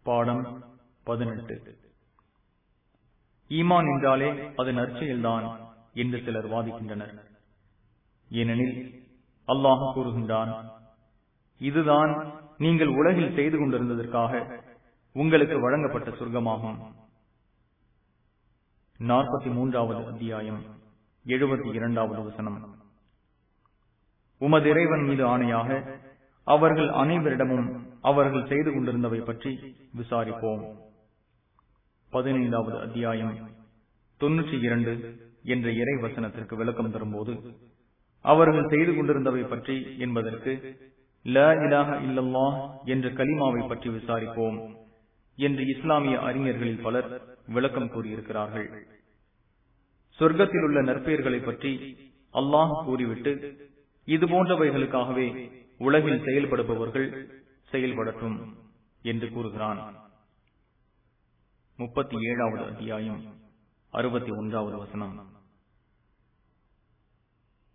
பாடம் பதினெட்டு ஈமான் என்றாலே அது நற்செயல்தான் என்று சிலர் வாதிக்கின்றனர் ஏனெனில் அல்லாஹ் கூறுகின்றான் இதுதான் நீங்கள் உலகில் செய்து கொண்டிருந்ததற்காக உங்களுக்கு வழங்கப்பட்ட சொர்க்கமாகும் நாற்பத்தி மூன்றாவது அத்தியாயம் எழுபத்தி இரண்டாவது வசனம் உமது இறைவன் மீது ஆணையாக அவர்கள் அனைவரிடமும் அவர்கள் செய்து கொண்டிருந்தவை பற்றி விசாரிப்போம் பதினைந்தாவது அத்தியாயம் தொன்னூற்றி இரண்டு என்ற இறை வசனத்திற்கு விளக்கம் தரும்போது அவர்கள் செய்து கொண்டிருந்தவை பற்றி என்பதற்கு ல இலாக இல்லல்லா என்ற கலிமாவை பற்றி விசாரிப்போம் என்று இஸ்லாமிய அறிஞர்களில் பலர் விளக்கம் கூறியிருக்கிறார்கள் சொர்க்கத்தில் உள்ள நற்பெயர்களை பற்றி அல்லாஹ் கூறிவிட்டு இது போன்றவைகளுக்காகவே உலகில் செயல்படுபவர்கள் செயல்படட்டும் என்று கூறுகிறான் முப்பத்தி ஏழாவது அத்தியாயம் அறுபத்தி ஒன்றாவது வசனம்